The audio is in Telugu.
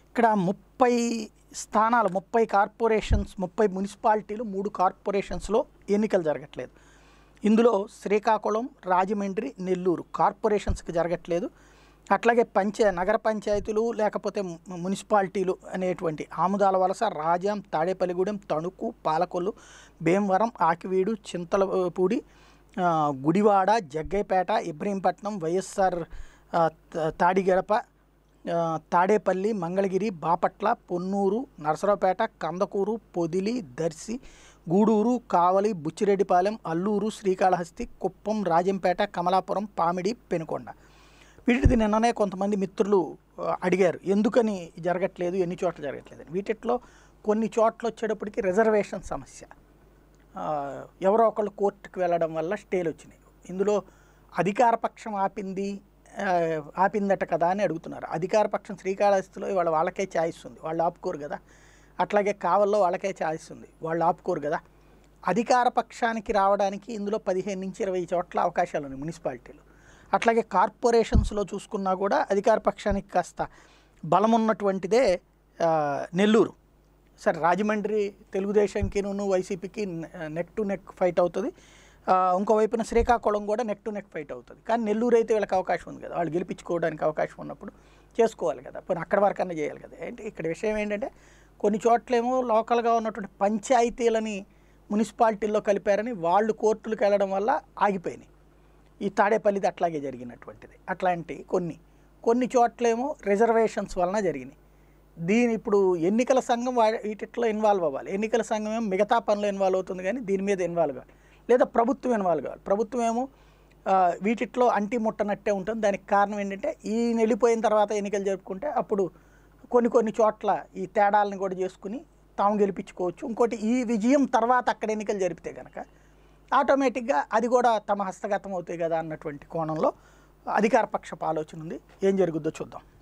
ఇక్కడ ముప్పై స్థానాలు ముప్పై కార్పొరేషన్స్ ముప్పై మున్సిపాలిటీలు మూడు కార్పొరేషన్స్లో ఎన్నికలు జరగట్లేదు ఇందులో శ్రీకాకుళం రాజమండ్రి నెల్లూరు కార్పొరేషన్స్కి జరగట్లేదు అట్లాగే పంచ నగర పంచాయతీలు లేకపోతే ము- మున్సిపాలిటీలు అనేటువంటి ఆముదాల వలస రాజాం తాడేపల్లిగూడెం తణుకు పాలకొల్లు భీమవరం ఆకివీడు చింతలపూడి ఆ, గుడివాడ జగ్గైపేట ఇబ్రహీంపట్నం వైఎస్ఆర్ ఆ, త- తాడిగడప ఆ, తాడేపల్లి మంగళగిరి బాపట్ల పొన్నూరు నరసరావుపేట కందకూరు పొదిలి దర్శి గూడూరు కావలి బుచ్చిరెడ్డిపాలెం అల్లూరు శ్రీకాళహస్తి కుప్పం రాజంపేట కమలాపురం పామిడి పెనుకొండ వీటిది నిన్ననే కొంతమంది మిత్రులు ఆ, అడిగారు ఎందుకని జరగట్లేదు ఎన్ని చోట్ల జరగట్లేదు అని. వీటిట్లో కొన్ని చోట్ల వచ్చేటప్పటికి రిజర్వేషన్ సమస్య ఆ, ఎవరో ఒకళ్ళు కోర్టుకు వెళ్ళడం వల్ల స్టేలు వచ్చినాయి ఇందులో అధికార పక్షం ఆపింది ఆ, ఆపిందట కదా అని అడుగుతున్నారు అధికార పక్షం శ్రీకాళహస్తిలో ఇవాళ వాళ్ళకే ఛాయిస్ ఉంది వాళ్ళు ఆపుకోరు కదా అట్లాగే కావల్లో వాళ్ళకే ఛాయిస్ ఉంది వాళ్ళు ఆపుకోరు కదా అధికార పక్షానికి రావడానికి ఇందులో పదిహేను నుంచి ఇరవై చోట్ల అవకాశాలు ఉన్నాయి మున్సిపాలిటీలు అట్లాగే కార్పొరేషన్స్లో చూసుకున్నా కూడా అధికార పక్షానికి కాస్త బలం ఉన్నటువంటిదే ఆ, నెల్లూరు సరే రాజమండ్రి తెలుగుదేశంకిను వైసీపీకి నెక్ టు నెక్ ఫైట్ అవుతుంది ఆ, ఇంకో వైపున శ్రీకాకుళం కూడా నెక్ టు నెక్ ఫైట్ అవుతుంది కానీ నెల్లూరు అయితే వీళ్ళకి అవకాశం ఉంది కదా వాళ్ళు గెలిపించుకోవడానికి అవకాశం ఉన్నప్పుడు చేసుకోవాలి కదా పోనీ అక్కడ వరకన్నా చేయాలి కదా ఏంటి ఇక్కడ విషయం ఏంటంటే కొన్ని చోట్లేమో లోకల్గా ఉన్నటువంటి పంచాయతీలని మున్సిపాలిటీల్లో కలిపారని వాళ్ళు కోర్టులకు వెళ్ళడం వల్ల ఆగిపోయినాయి ఈ తాడేపల్లిది అట్లాగే జరిగినటువంటిది అట్లాంటి కొన్ని కొన్ని చోట్లేమో రిజర్వేషన్స్ వలన జరిగినాయి దీని ఇప్పుడు ఎన్నికల సంఘం వా- వీటిట్లో ఇన్వాల్వ్ అవ్వాలి ఎన్నికల సంఘం ఏమో మిగతా పనులు ఇన్వాల్వ్ అవుతుంది కానీ దీని మీద ఇన్వాల్వ్ కావాలి లేదా ప్రభుత్వం ఇన్వాల్వ్ కావాలి ప్రభుత్వం ఏమో ఆ, వీటిట్లో అంటి ముట్టనట్టే ఉంటుంది దానికి కారణం ఏంటంటే ఈ వెళ్ళిపోయిన తర్వాత ఎన్నికలు జరుపుకుంటే అప్పుడు కొన్ని కొన్ని చోట్ల ఈ తేడాలను కూడా చేసుకుని తాము గెలిపించుకోవచ్చు ఇంకోటి ఈ విజయం తర్వాత అక్కడ ఎన్నికలు జరిపితే కనుక ఆటోమేటిక్గా అది కూడా తమ హస్తగతం అవుతాయి కదా అన్నటువంటి కోణంలో అధికార పక్షపు ఆలోచన ఉంది ఏం జరుగుద్దో చూద్దాం